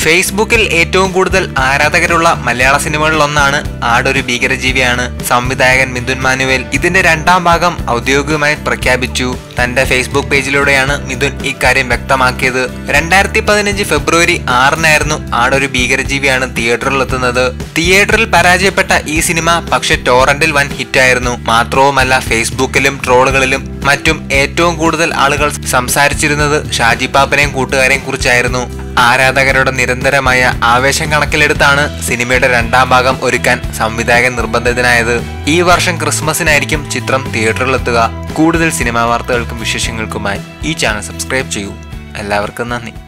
ഫേസ്ബുക്കിൽ ഏറ്റവും കൂടുതൽ ആരാധകരുള്ള മലയാള സിനിമകളിലൊന്നാണ് ആടൊരു ഭീകരജീവിയാണ് സംവിധായകൻ മിഥുൻ മാനുവേൽ ഇതിന്റെ രണ്ടാം ഭാഗം ഔദ്യോഗികമായി പ്രഖ്യാപിച്ചു തന്റെ ഫേസ്ബുക്ക് പേജിലൂടെയാണ് മിഥുൻ ഇക്കാര്യം വ്യക്തമാക്കിയത് രണ്ടായിരത്തി പതിനഞ്ച് ഫെബ്രുവരി ആറിനായിരുന്നു ആടൊരു ഭീകരജീവിയാണ് തിയേറ്ററിലെത്തുന്നത് തിയേറ്ററിൽ പരാജയപ്പെട്ട ഈ സിനിമ പക്ഷെ ടോറന്റിൽ വൻ ഹിറ്റായിരുന്നു മാത്രവുമല്ല ഫേസ്ബുക്കിലും ട്രോളുകളിലും മറ്റും ഏറ്റവും കൂടുതൽ ആളുകൾ സംസാരിച്ചിരുന്നത് ഷാജി പാപ്പനെയും കൂട്ടുകാരെയും കുറിച്ചായിരുന്നു ആരാധകരുടെ നിരന്തരമായ ആവേശം കണക്കിലെടുത്താണ് സിനിമയുടെ രണ്ടാം ഭാഗം ഒരുക്കാൻ സംവിധായകൻ നിർബന്ധിതനായത് ഈ വർഷം ക്രിസ്മസിനായിരിക്കും ചിത്രം തിയേറ്ററിലെത്തുക കൂടുതൽ സിനിമാ വാർത്തകൾക്കും വിശേഷങ്ങൾക്കുമായി ഈ ചാനൽ സബ്സ്ക്രൈബ് ചെയ്യൂ എല്ലാവർക്കും നന്ദി